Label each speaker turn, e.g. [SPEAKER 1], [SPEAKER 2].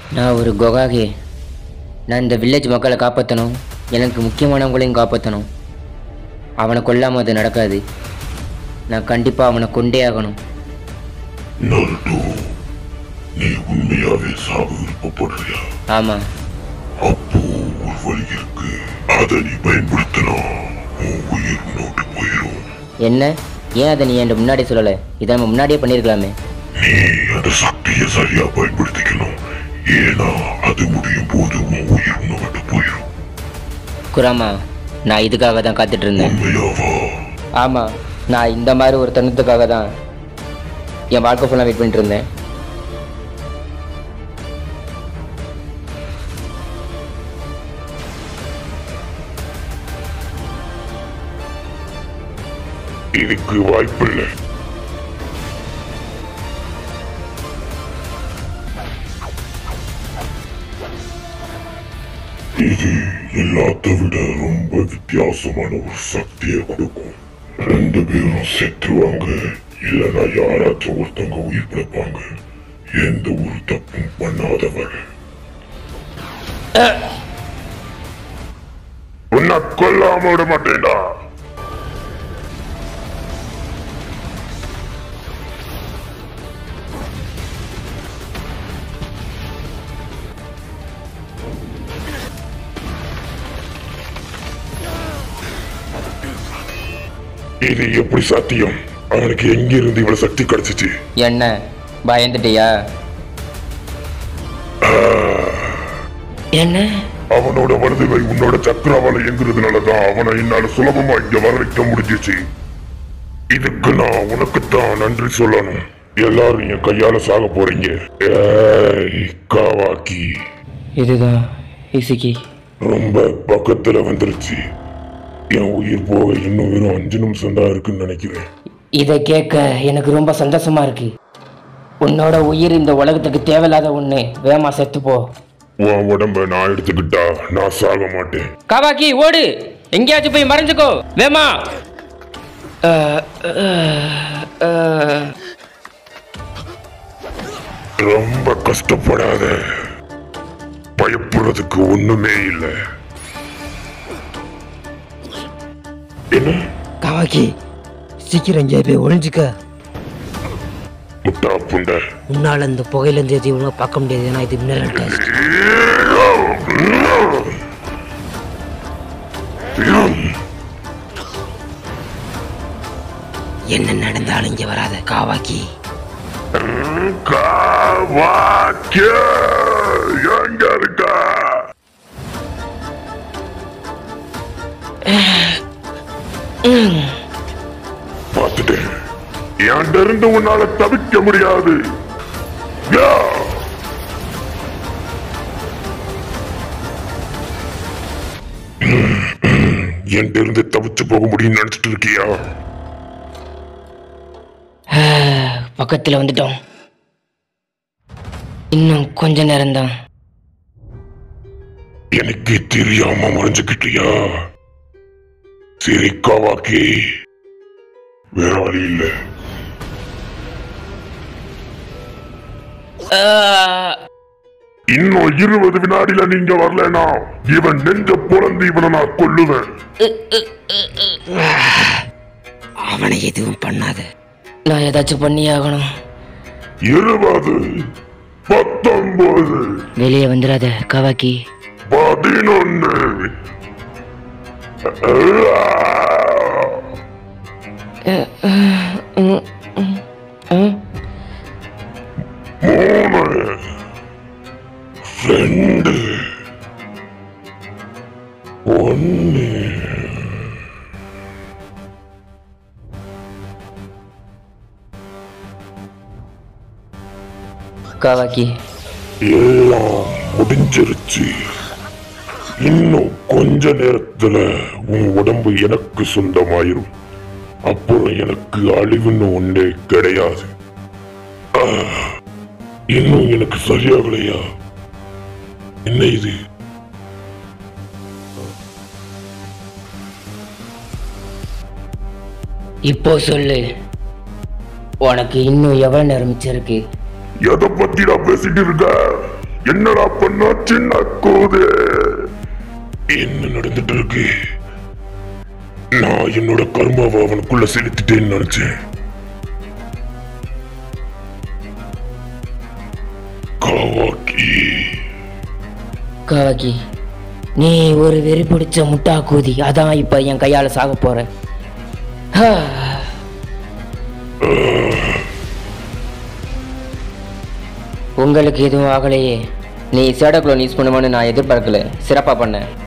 [SPEAKER 1] நான் ஒரு கொகாகே நான் இந்த வில்லேஜ் மக்களை காப்பாற்றணும் எனக்கு முக்கியமானவங்களையும் காப்பாற்றணும் அவனை கொல்லாமல் அது நடக்காது நான் கண்டிப்பாக அவனை கொண்டே ஆகணும்
[SPEAKER 2] நருட்டோ நீ உண்மையாவே சாக விருப்பப்படுறியா
[SPEAKER 1] ஆமாம்
[SPEAKER 2] அப்போ ஒரு வழி இருக்கு அதை நீ பயன்படுத்தினா உன் உயிர் உன்னோட்டு போயிடும்
[SPEAKER 1] என்ன ஏன் அதை நீ என்கிட்ட முன்னாடி சொல்லலை இதை நம்ம முன்னாடியே பண்ணியிருக்கலாமே
[SPEAKER 2] நீ அந்த சக்தியை சரியா பயன்படுத்திக்கணும் ஏன்னா அது முடியும் போது உன் உயிர் உன்னை விட்டு போயிடும்
[SPEAKER 1] குராமா நான் இதுக்காக தான் காத்துட்டு இருந்தேன்
[SPEAKER 2] உண்மையாவா
[SPEAKER 1] ஆமாம் நான் இந்த மாதிரி ஒரு தருணத்துக்காக தான் என் வாழ்க்கை ஃபுல்லாக வெயிட் பண்ணிட்டு இருந்தேன்
[SPEAKER 2] இதுக்கு வாய்ப்பில்லை இது எல்லாத்த விட ரொம்ப வித்தியாசமான ஒரு சக்தியை கொடுக்கும் ரெண்டு பேரும் செத்துருவாங்க இல்லைன்னா யாராச்சும் ஒருத்தவங்க உயிர் பிழைப்பாங்க எந்த ஒரு தப்பும் பண்ணாதவர் உன்னை கொல்லாம விட மாட்டேன்டா இது எப்படி சாத்தியம் அவனுக்கு எங்கிருந்து இவ்வளவு சக்தி கிடைச்சிச்சு
[SPEAKER 1] என்ன பயந்துட்டியா என்ன
[SPEAKER 2] அவனோட வலது கை உன்னோட சக்கராவால இயங்குறதுனாலதான் அவனை என்னால சுலபமா இங்க வர வைக்க முடிஞ்சிச்சு இதுக்கு நான் உனக்குத்தான் நன்றி சொல்லணும் எல்லாரும் என் கையால சாக போறீங்க ஏய், காவாக்கி
[SPEAKER 1] இதுதான் இசுக்கி
[SPEAKER 2] ரொம்ப பக்கத்துல வந்துருச்சு என் உயிர் போக இன்னும் வெறும் அஞ்சு நிமிஷம் தான் இருக்குன்னு நினைக்கிறேன்
[SPEAKER 1] இதை கேட்க எனக்கு ரொம்ப சந்தோஷமா இருக்கு உன்னோட உயிர் இந்த உலகத்துக்கு தேவையில்லாத ஒண்ணு வேகமா செத்து போ
[SPEAKER 2] உன் உடம்ப நான் எடுத்துக்கிட்டா நான் சாக மாட்டேன்
[SPEAKER 1] காவாக்கி ஓடு எங்கேயாச்சும் போய் மறைஞ்சுக்கோ வேமா
[SPEAKER 2] ரொம்ப கஷ்டப்படாத பயப்படுறதுக்கு ஒண்ணுமே இல்லை என்ன
[SPEAKER 3] காவாக்கி சீக்கிரம் இங்கே போய் ஒளிஞ்சுக்க
[SPEAKER 2] முட்டா புண்டை
[SPEAKER 3] உன்னால இந்த புகையிலேருந்து எதையும் ஒழுங்கா பார்க்க முடியாது ஏன்னா இது மினரல் டேஸ்ட் என்ன நடந்தாலும் இங்கே வராத காவாக்கி
[SPEAKER 2] காவாக்கிய எங்க இருக்கா பார்த்துட்டேன் என்கிட்ட இருந்து உன்னால தவிக்க முடியாது யா! என்கிட்ட இருந்து தவிச்சு போக முடியும்னு நினைச்சிட்டு இருக்கியா
[SPEAKER 1] பக்கத்துல வந்துட்டோம் இன்னும் கொஞ்ச நேரம்தான்
[SPEAKER 2] எனக்கு தெரியாம மறைஞ்சுக்கிட்டியா சரி காவாக்கி வேற வழி இல்ல இன்னும் இருபது வினாடியில நீங்க வரலனா இவன் நெஞ்ச புலந்து இவனை நான் கொல்லுவேன்
[SPEAKER 3] அவனை எதுவும் பண்ணாத
[SPEAKER 1] நான் ஏதாச்சும் பண்ணியே ஆகணும்
[SPEAKER 2] இருபது பத்தொன்பது
[SPEAKER 1] வெளியே வந்துடாத காவாக்கி
[SPEAKER 2] பதினொன்னு மூணு ரெண்டு ஒன்னு
[SPEAKER 1] காவாக்கி
[SPEAKER 2] எல்லாம் முடிஞ்சிருச்சு இன்னும் கொஞ்ச நேரத்துல உன் உடம்பு எனக்கு சொந்தமாயிரும் அப்புறம் எனக்கு அழிவுன்னு ஒன்றே கிடையாது ஆ, இன்னும் எனக்கு சரியாகலையா என்ன இது
[SPEAKER 1] இப்போ சொல்லு உனக்கு இன்னும் எவ்வளவு நேரம் மிச்சம் இருக்கு
[SPEAKER 2] எதை பத்தி நான் பேசிட்டு இருக்க என்னடா பண்ணா சின்ன கோது என்ன நடந்துட்டு இருக்கு நான் என்னோட கர்மாவை அவனுக்குள்ள செலுத்திட்டேன்னு நினைச்சேன் காவாக்கி
[SPEAKER 1] காவாக்கி நீ ஒரு வெறி பிடிச்ச முட்டா கூதி அதான் இப்போ என் கையால் சாக போற ஹா. உங்களுக்கு எதுவும் ஆகலையே நீ சேடக்ளோன் யூஸ் பண்ணுவான்னு நான் எதிர்பார்க்கல சிறப்பாக பண்ண